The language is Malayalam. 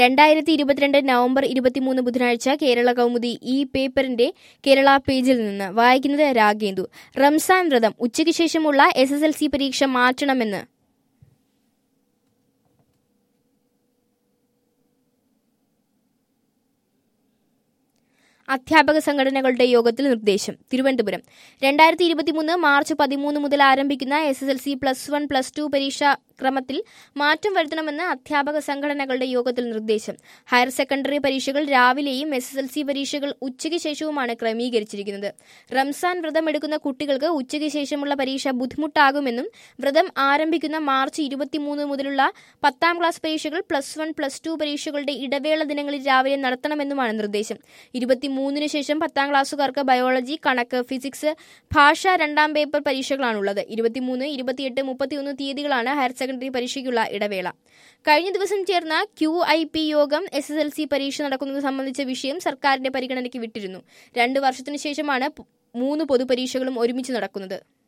രണ്ടായിരത്തി ഇരുപത്തിരണ്ട് നവംബർ ഇരുപത്തിമൂന്ന് ബുധനാഴ്ച കേരള കൗമുദി ഈ പേപ്പറിന്റെ കേരള പേജിൽ നിന്ന് വായിക്കുന്നത് രാഗേന്ദു റംസാൻ വ്രതം ഉച്ചയ്ക്ക് ശേഷമുള്ള എസ് എസ് എൽ സി പരീക്ഷ മാറ്റണമെന്ന് അധ്യാപക സംഘടനകളുടെ യോഗത്തിൽ നിർദ്ദേശം തിരുവനന്തപുരം രണ്ടായിരത്തി ഇരുപത്തിമൂന്ന് മാർച്ച് പതിമൂന്ന് മുതൽ ആരംഭിക്കുന്ന S S L C plus one plus two പരീക്ഷാ ക്രമത്തിൽ മാറ്റം വരുത്തണമെന്ന് അധ്യാപക സംഘടനകളുടെ യോഗത്തിൽ നിർദ്ദേശം ഹയർ സെക്കൻഡറി പരീക്ഷകൾ രാവിലെയും എസ് എസ് എൽ സി പരീക്ഷകൾ ഉച്ചയ്ക്ക് ശേഷവുമാണ് ക്രമീകരിച്ചിരിക്കുന്നത് റംസാൻ വ്രതം എടുക്കുന്ന കുട്ടികൾക്ക് ഉച്ചയ്ക്ക് ശേഷമുള്ള പരീക്ഷ ബുദ്ധിമുട്ടാകുമെന്നും വ്രതം ആരംഭിക്കുന്ന മാർച്ച് ഇരുപത്തിമൂന്ന് മുതലുള്ള പത്താം ക്ലാസ് പരീക്ഷകൾ പ്ലസ് വൺ പ്ലസ് ടു പരീക്ഷകളുടെ ഇടവേള ദിനങ്ങളിൽ രാവിലെ നടത്തണമെന്നുമാണ് നിർദ്ദേശം ഇരുപത്തിമൂന്നിന് ശേഷം പത്താം ക്ലാസ്സുകാർക്ക് ബയോളജി കണക്ക് ഫിസിക്സ് ഭാഷ രണ്ടാം പേപ്പർ പരീക്ഷകളാണുള്ളത് ഇരുപത്തിമൂന്ന് ഇരുപത്തിയെട്ട് മുപ്പത്തിയൊന്ന് തീയതികളാണ് ഹയർ സെക്കൻഡറി പരീക്ഷയ്ക്കുള്ള ഇടവേള കഴിഞ്ഞ ദിവസം ചേർന്ന ക്യു ഐ പി യോഗം എസ് എസ് എൽ സി പരീക്ഷ നടക്കുന്നത് സംബന്ധിച്ച വിഷയം സർക്കാരിന്റെ പരിഗണനയ്ക്ക് വിട്ടിരുന്നു രണ്ട് വർഷത്തിനു ശേഷമാണ് മൂന്ന് പൊതുപരീക്ഷകളും ഒരുമിച്ച് നടക്കുന്നത്